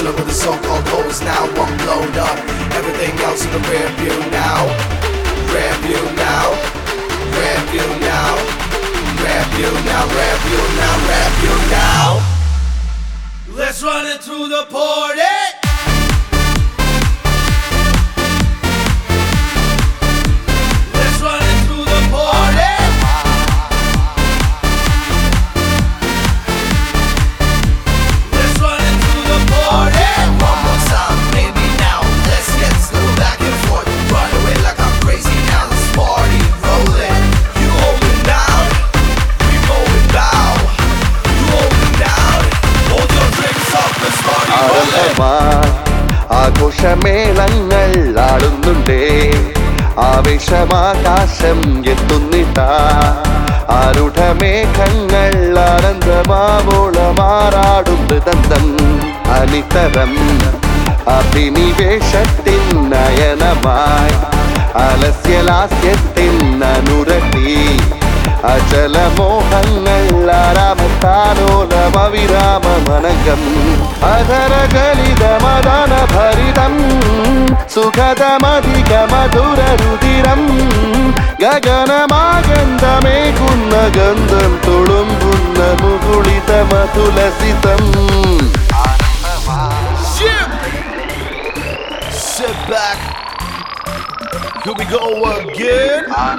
Chilling with the so-called hoes now, I'm blowed up. Everything else in the rear view now. Rear view now. Rear view now. Rear view now. Rear view now. Rear view now. Let's run it through the party. Let's run it through the party. Let's run it through the party. One more time, maybe now. Let's get slow back and forth. Run away like I'm crazy now. Let's party, rolling. You holding down, we rolling down. You holding down. Hold your drinks up, let's party, rolling. ആരംഭമായി ആഘോഷമേളങ്ങൾ ആടുന്നുണ്ടേ ആവേശമാകാശം എത്തുന്നിട്ടാ ആരുഢമേഘങ്ങൾ ആനന്ദമാവോളമാറാടും മൃദന്തം അനിതരം അഭിനിവേശത്തിൻ നയനമായി അലസ്യലാസ്യത്തിൻ അനുരട്ടി അചലമോഹങ്ങൾ ആരാമത്താലോലമവിരാമമനകം അധരഗലിതമദന ഭരിതം സുഖതമധികമധുരരുതിരം ഗഗനമാഗന്ധമേകുന്ന ഗന്ധം തുളുമ്പുന്ന മുകുളിത മധുലസിതം Shit. Sit back. Here we go again.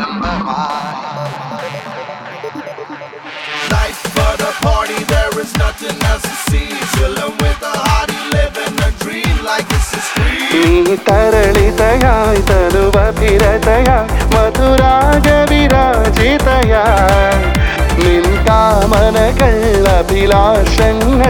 Life for the party, there is nothing else to see. Chillin' with the hottie, living a dream like it's a stream. നീ തരളിതയായി തനുവഭിരതയായി മധുരാഗവിരാജിതയായി നിൻ കാമനകൾ അഭിലാഷങ്ങൾ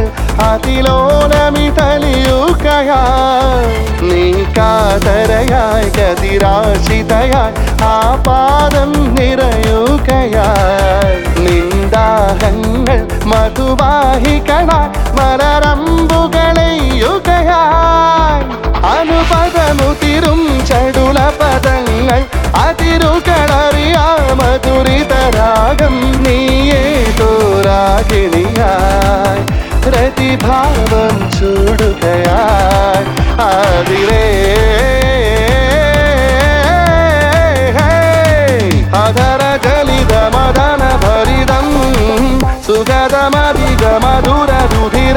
അതിലോലമിതലിയുകയായി നീ കാതരയായി ഗതിരാശിതയായി ആ പാദം നിറയുകയായി നിന്ദാഹങ്ങൾ മധുവാഹികളായി മലരമ്പുകളെയുകയായി അനുപദമുതിരും ചടുല പദങ്ങൾ അതിരുകളറിയാ മധുരിതരാഗം നീയേതോരാഗിണിയായി പ്രതിഭാവം ചൂടുകയായി അതിരേ അധര ജലിത മദന ഭരിതം സുഗതമധിക മധുര രുധിരം